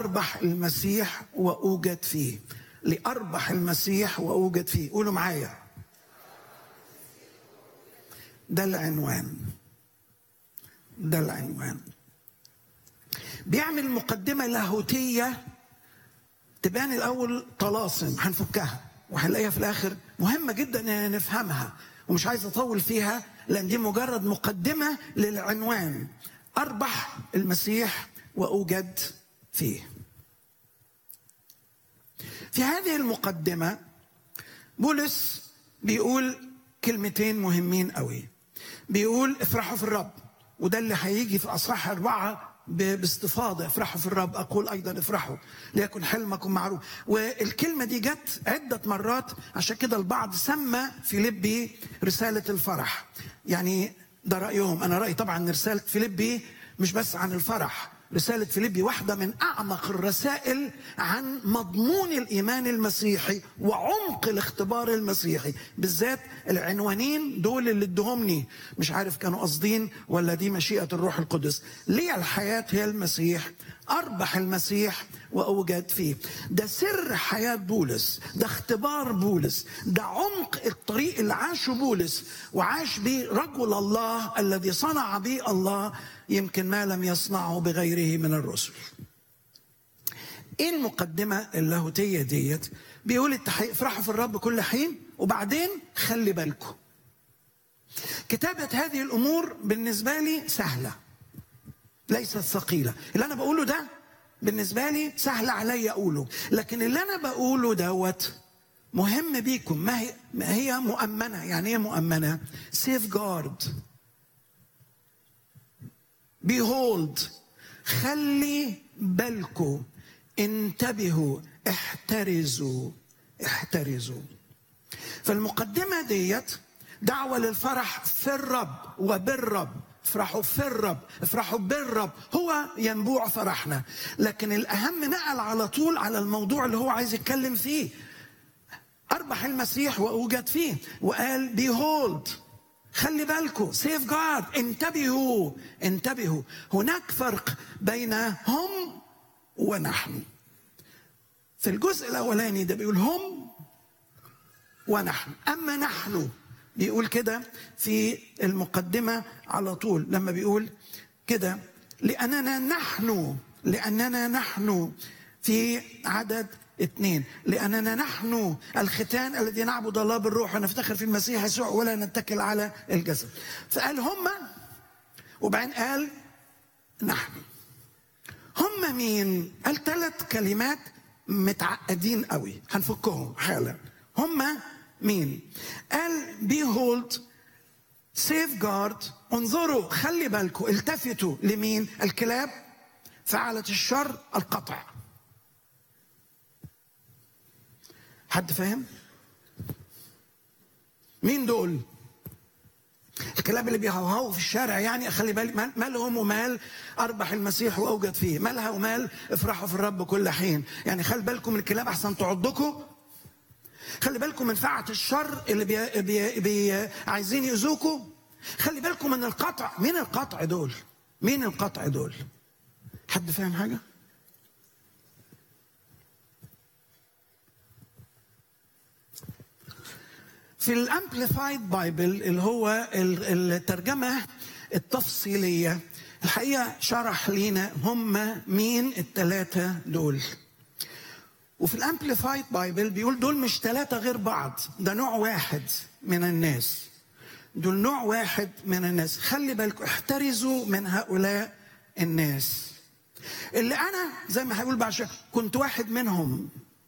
لأربح المسيح وأوجد فيه لأربح المسيح وأوجد فيه قولوا معايا ده العنوان ده العنوان بيعمل مقدمة لاهوتية تبان الأول طلاسم هنفكها وهنلاقيها في الآخر مهمة جدا إن نفهمها ومش عايز أطول فيها لأن دي مجرد مقدمة للعنوان أربح المسيح وأوجد فيه في هذه المقدمة بولس بيقول كلمتين مهمين قوي بيقول افرحوا في الرب وده اللي هيجي في اصحاح اربعه باستفاضه افرحوا في الرب اقول ايضا افرحوا ليكن حلمكم معروف والكلمه دي جت عده مرات عشان كده البعض سمى فيليبي رساله الفرح يعني ده رايهم انا رايي طبعا رساله فيليبي مش بس عن الفرح رسالة فيليبي واحدة من أعمق الرسائل عن مضمون الإيمان المسيحي وعمق الاختبار المسيحي بالذات العنوانين دول اللي ادهمني مش عارف كانوا قاصدين ولا دي مشيئة الروح القدس ليه الحياة هي المسيح أربح المسيح وأوجد فيه ده سر حياة بولس ده اختبار بولس ده عمق الطريق اللي عاشه بولس وعاش به رجل الله الذي صنع به الله يمكن ما لم يصنعه بغيره من الرسل ايه المقدمة اللاهوتية ديت بيقول افرحوا في الرب كل حين وبعدين خلي بالكم كتابة هذه الأمور بالنسبة لي سهلة ليست ثقيلة اللي أنا بقوله ده بالنسبة لي سهل علي أقوله لكن اللي أنا بقوله دوت مهم بيكم ما هي, ما هي مؤمنة يعني ايه مؤمنة سيف جارد بيهولد خلي بالكم انتبهوا احترزوا احترزوا فالمقدمة ديت دعوة للفرح في الرب وبالرب افرحوا في الرب افرحوا بالرب هو ينبوع فرحنا لكن الأهم نقل على طول على الموضوع اللي هو عايز يتكلم فيه أربح المسيح وأوجد فيه وقال بيهولد خلي بالكم سيف جارد انتبهوا انتبهوا هناك فرق بين هم ونحن في الجزء الاولاني ده بيقول هم ونحن اما نحن بيقول كده في المقدمه على طول لما بيقول كده لاننا نحن لاننا نحن في عدد اثنين لأننا نحن الختان الذي نعبد الله بالروح ونفتخر في المسيح يسوع ولا نتكل على الجسد فقال هم وبعدين قال نحن هم مين قال ثلاث كلمات متعقدين قوي هنفكهم حالا هم مين قال behold safeguard انظروا خلي بالكم التفتوا لمين الكلاب فعلت الشر القطع حد فاهم؟ مين دول؟ الكلاب اللي بيهوهوا في الشارع يعني اخلي بالي مالهم ومال اربح المسيح واوجد فيه مالها ومال افرحوا في الرب كل حين يعني خلي بالكم من الكلاب احسن تعضكم خلي بالكم من فعة الشر اللي بي بي بي عايزين يؤذوكوا خلي بالكم من القطع مين القطع دول مين القطع دول حد فاهم حاجه في الامبليفايد بايبل اللي هو الترجمه التفصيليه الحقيقه شرح لينا هم مين الثلاثه دول وفي الامبليفايد بايبل بيقول دول مش ثلاثه غير بعض ده نوع واحد من الناس دول نوع واحد من الناس خلي بالكم احترزوا من هؤلاء الناس اللي انا زي ما هقول بعد كنت واحد منهم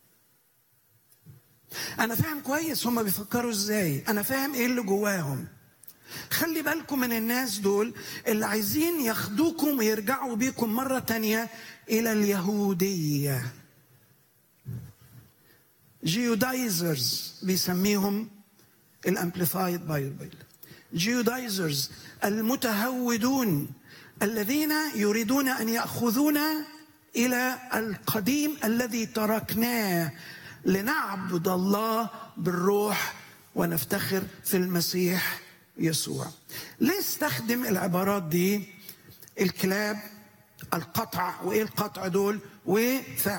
انا فاهم كويس هم بيفكروا ازاي انا فاهم ايه اللي جواهم خلي بالكم من الناس دول اللي عايزين ياخدوكم ويرجعوا بيكم مرة تانية إلى اليهودية جيودايزرز بيسميهم الامبليفايد بايبل جيودايزرز المتهودون الذين يريدون ان ياخذونا الى القديم الذي تركناه لنعبد الله بالروح ونفتخر في المسيح يسوع ليه استخدم العبارات دي الكلاب القطع وايه القطع دول وفاعل